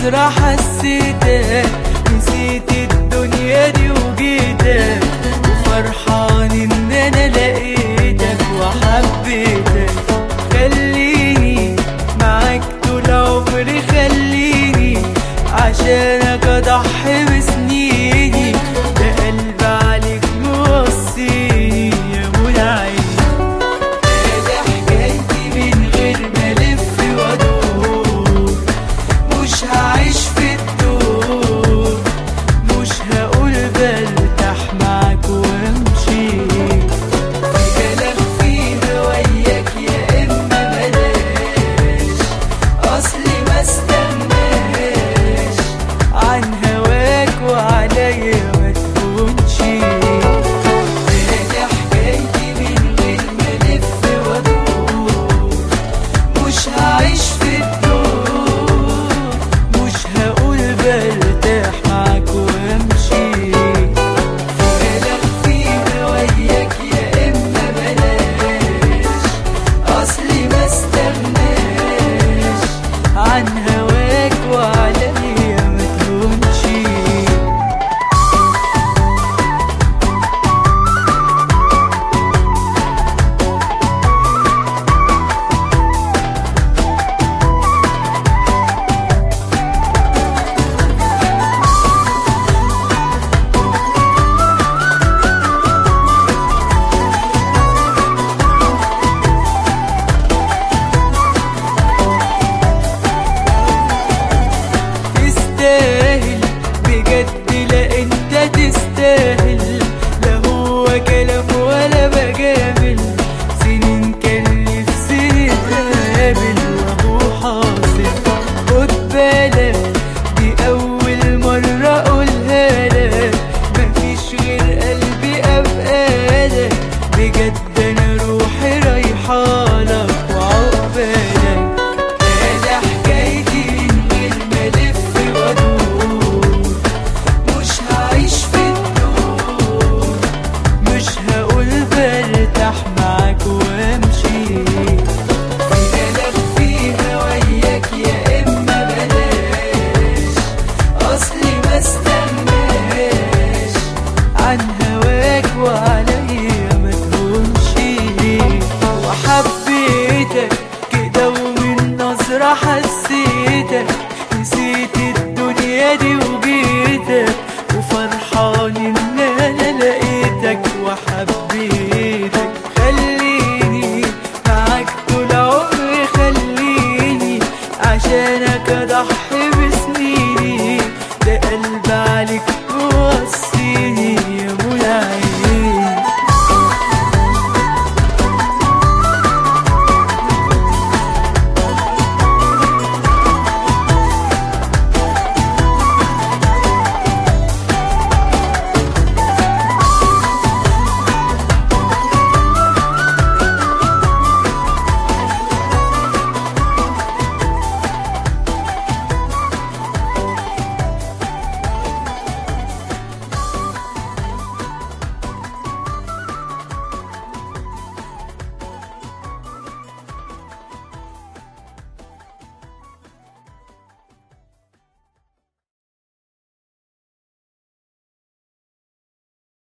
نظرة حسيتك نسيت الدنيا دي وجيتك وفرحان ان انا لقيتك وحبيتك خليني معاك طول عمري خليني عشانك اضحي بسنيني ده قلب عليك موصيني يا منى عيني ده حكايتي من غير ما الف وادور مش هعيش في الدور مش هقول برتاح معاك وامشي في كلام فيها وياك يا اما بلاش اصلي ما استناش عن هواك وعليا ما تكونش ده حكايتي من غير ما الف وادور مش هعيش في الدور مش هقول برتاح معاك وامشي كلام فيها وياك يا اما بلاش اصلي ما استغناش عن هواك وعليا ما تهونش تستاهل بجد لا انت تستاهل لا هو كلام ولا بجامل سنين كان نفسي نتقابل وهو حاصل خد بالك دي اول مرة اقولها لك مفيش غير قلبي ابقالك بجد انا روحي رايحالك وعقبالك ده حكايتي من غير ما الف وادور مش هعيش في الدور مش هقول برتاح معاك وامشي في كلام فيها وياك يا اما بلاش اصلي ما استناش عن هواك وعليا ما تهونش وحبيتك كده ومن نظرة حسيتك نسيت الدنيا دي وجيتك وفرحان ان انا لقيتك وحبيتك خليني معاك طول عمري خليني عشانك اضحي